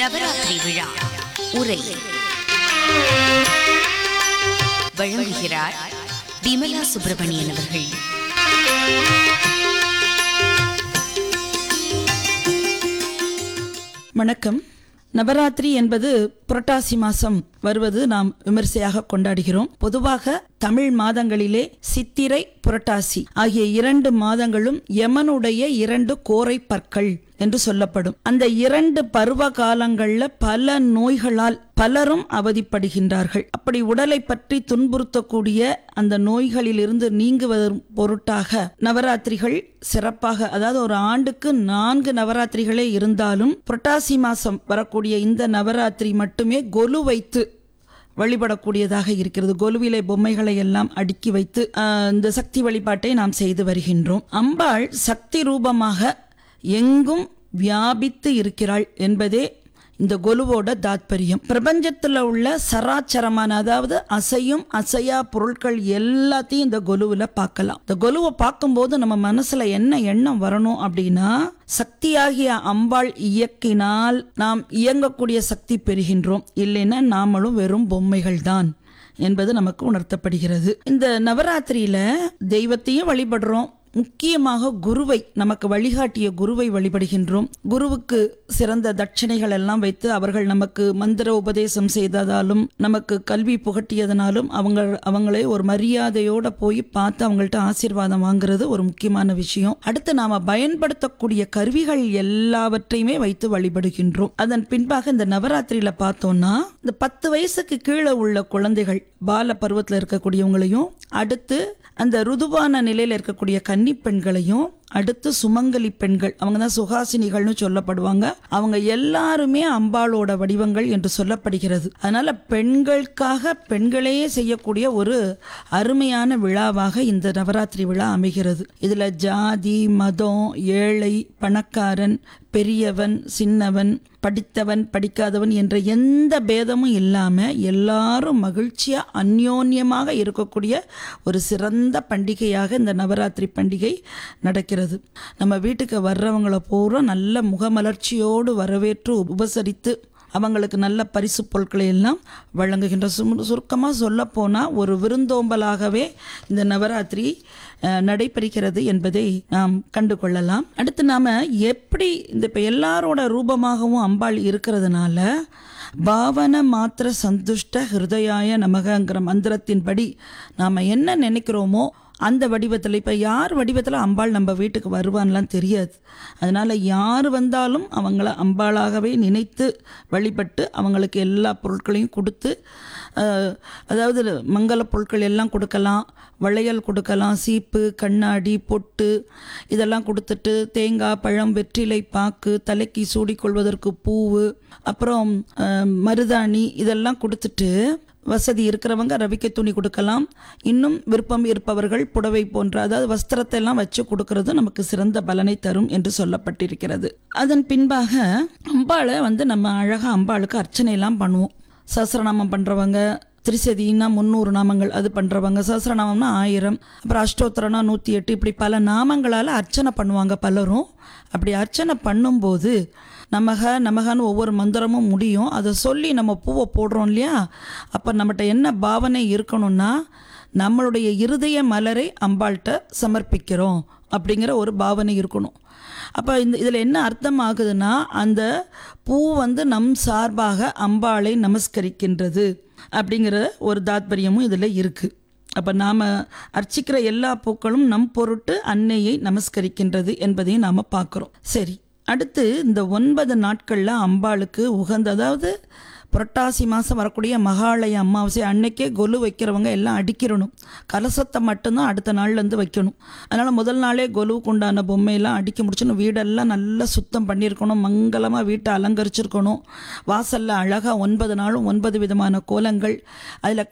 நவராத்திரி விழா உரை வழங்குகிறார் விமலா சுப்பிரமணியன் அவர்கள் வணக்கம் நவராத்திரி என்பது புரட்டாசி மாசம் வருவது நாம் விமர்சையாக கொண்டாடுகிறோம் பொதுவாக தமிழ் மாதங்களிலே சித்திரை புரட்டாசி ஆகிய இரண்டு மாதங்களும் யமனுடைய இரண்டு கோரை பற்கள் என்று சொல்லப்படும் அந்த இரண்டு பருவ காலங்கள்ல பல நோய்களால் பலரும் அவதிப்படுகின்றார்கள் அப்படி உடலை பற்றி துன்புறுத்தக்கூடிய அந்த நோய்களிலிருந்து நீங்குவதன் பொருட்டாக நவராத்திரிகள் சிறப்பாக அதாவது ஒரு ஆண்டுக்கு நான்கு நவராத்திரிகளே இருந்தாலும் புரட்டாசி மாசம் வரக்கூடிய இந்த நவராத்திரி மட்டுமே கொலு வைத்து வழிபடக்கூடியதாக இருக்கிறது கொலுவிலை பொம்மைகளை எல்லாம் அடுக்கி வைத்து ஆஹ், இந்த சக்தி வழிபாட்டை நாம் செய்து வருகின்றோம் அம்பாள் சக்தி ரூபமாக எங்கும் வியாபித்து இருக்கிறாள் என்பதே இந்த கொலுவோட தாத்பரியம் பிரபஞ்சத்துல உள்ள சராச்சரமான அதாவது அசையும் அசையா பொருட்கள் எல்லாத்தையும் இந்த கொலுவுல பார்க்கலாம் இந்த கொலுவை பார்க்கும்போது நம்ம மனசுல என்ன எண்ணம் வரணும் அப்படின்னா சக்தியாகிய அம்பாள் இயக்கினால் நாம் இயங்கக்கூடிய சக்தி பெறுகின்றோம் இல்லைன்னா நாமளும் வெறும் பொம்மைகள் தான் என்பது நமக்கு உணர்த்தப்படுகிறது இந்த நவராத்திரியில தெய்வத்தையும் வழிபடுறோம் முக்கியமாக குருவை நமக்கு வழிகாட்டிய குருவை வழிபடுகின்றோம் குருவுக்கு சிறந்த தட்சணைகள் எல்லாம் வைத்து அவர்கள் நமக்கு மந்திர உபதேசம் செய்ததாலும் நமக்கு கல்வி புகட்டியதனாலும் அவங்க அவங்களே ஒரு மரியாதையோட போய் பார்த்து அவங்கள்ட்ட ஆசீர்வாதம் வாங்குறது ஒரு முக்கியமான விஷயம் அடுத்து நாம பயன்படுத்தக்கூடிய கருவிகள் எல்லாவற்றையுமே வைத்து வழிபடுகின்றோம் அதன் பின்பாக இந்த நவராத்திரியில பார்த்தோம்னா இந்த பத்து வயசுக்கு கீழே உள்ள குழந்தைகள் பால பருவத்தில் இருக்கக்கூடியவங்களையும் அடுத்து அந்த ருதுவான நிலையில் இருக்கக்கூடிய கன்னி பெண்களையும் அடுத்து சுமங்கலி பெண்கள் அவங்க தான் சுகாசினிகள்னு சொல்லப்படுவாங்க அவங்க எல்லாருமே அம்பாளோட வடிவங்கள் என்று சொல்லப்படுகிறது அதனால பெண்களுக்காக பெண்களே செய்யக்கூடிய ஒரு அருமையான விழாவாக இந்த நவராத்திரி விழா அமைகிறது இதுல ஜாதி மதம் ஏழை பணக்காரன் பெரியவன் சின்னவன் படித்தவன் படிக்காதவன் என்ற எந்த பேதமும் இல்லாம எல்லாரும் மகிழ்ச்சியா அந்யோன்யமாக இருக்கக்கூடிய ஒரு சிறந்த பண்டிகையாக இந்த நவராத்திரி பண்டிகை நடக்கிறது நம்ம வீட்டுக்கு வர்றவங்கள பூரா நல்ல முகமலர்ச்சியோடு வரவேற்று உபசரித்து அவங்களுக்கு நல்ல பரிசு பொருட்களை எல்லாம் வழங்குகின்ற சுரு சுருக்கமாக சொல்லப்போனால் ஒரு விருந்தோம்பலாகவே இந்த நவராத்திரி அஹ், நடைபெறுகிறது என்பதை நாம் கண்டு கொள்ளலாம் அடுத்து நாம் எப்படி இந்த இப்போ எல்லாரோட ரூபமாகவும் அம்பாள் இருக்கிறதுனால பாவன மாத்திர சந்துஷ்ட ஹிருதயாய நமகங்கிற மந்திரத்தின்படி நாம் என்ன நினைக்கிறோமோ அந்த வடிவத்தில் இப்போ யார் வடிவத்தில் அம்பாள் நம்ம வீட்டுக்கு வருவான்லாம் தெரியாது அதனால் யார் வந்தாலும் அவங்கள அம்பாளாகவே நினைத்து வழிபட்டு அவங்களுக்கு எல்லா பொருட்களையும் கொடுத்து அஹ், அதாவது மங்கள பொருட்கள் எல்லாம் கொடுக்கலாம் வளையல் கொடுக்கலாம் சீப்பு கண்ணாடி பொட்டு இதெல்லாம் கொடுத்துட்டு தேங்காய் பழம் வெற்றிலை பாக்கு தலைக்கு சூடிக்கொள்வதற்கு பூவு அப்புறம் அஹ், மருதாணி இதெல்லாம் கொடுத்துட்டு வசதி இருக்கிறவங்க ரவிக்கை துணி கொடுக்கலாம் இன்னும் விருப்பம் இருப்பவர்கள் புடவை போன்ற அதாவது வஸ்திரத்தை எல்லாம் வச்சு கொடுக்கறது நமக்கு சிறந்த பலனை தரும் என்று சொல்லப்பட்டிருக்கிறது அதன் பின்பாக அம்பாளை வந்து நம்ம அழகா அம்பாளுக்கு அர்ச்சனை எல்லாம் பண்ணுவோம் சஹஸ்ரநாமம் பண்றவங்க திரிசதினா முந்நூறு நாமங்கள் அது பண்றவங்க சஹஸ்ரநாமம்னா ஆயிரம் அப்புறம் அஷ்டோத்திரம்னா நூற்றி எட்டு இப்படி பல நாமங்களால் அர்ச்சனை பண்ணுவாங்க பலரும் அப்படி அர்ச்சனை பண்ணும்போது நமக நமகன்னு ஒவ்வொரு மந்திரமும் முடியும் அதை சொல்லி நம்ம பூவை போடுறோம் இல்லையா அப்போ நம்மகிட்ட என்ன பாவனை இருக்கணும்னா நம்மளுடைய இருதய மலரை அம்பாள்கிட்ட சமர்ப்பிக்கிறோம் அப்படிங்கிற ஒரு பாவனை இருக்கணும் அப்போ இந்த இதில் என்ன அர்த்தம் ஆகுதுன்னா அந்த பூ வந்து நம் சார்பாக அம்பாளை நமஸ்கரிக்கின்றது அப்படிங்கிற ஒரு தாத்பரியமும் இதில் இருக்குது அப்போ நாம் அர்ச்சிக்கிற எல்லா பூக்களும் நம் பொருட்டு அன்னையை நமஸ்கரிக்கின்றது என்பதையும் நாம் பார்க்குறோம் சரி அடுத்து இந்த ஒன்பது நாட்களில் அம்பாளுக்கு உகந்த அதாவது புரட்டாசி மாதம் வரக்கூடிய மகாலய அமாவாசை அன்னைக்கே கொலு வைக்கிறவங்க எல்லாம் அடிக்கிறணும் கலசத்தை மட்டும்தான் அடுத்த நாள்லேருந்து வைக்கணும் அதனால் முதல் நாளே கொலுவுக்கு உண்டான பொம்மையெல்லாம் அடிக்க முடிச்சணும் வீடெல்லாம் நல்லா சுத்தம் பண்ணியிருக்கணும் மங்களமாக வீட்டை அலங்கரிச்சிருக்கணும் வாசலில் அழகாக ஒன்பது நாளும் ஒன்பது விதமான கோலங்கள் அதில்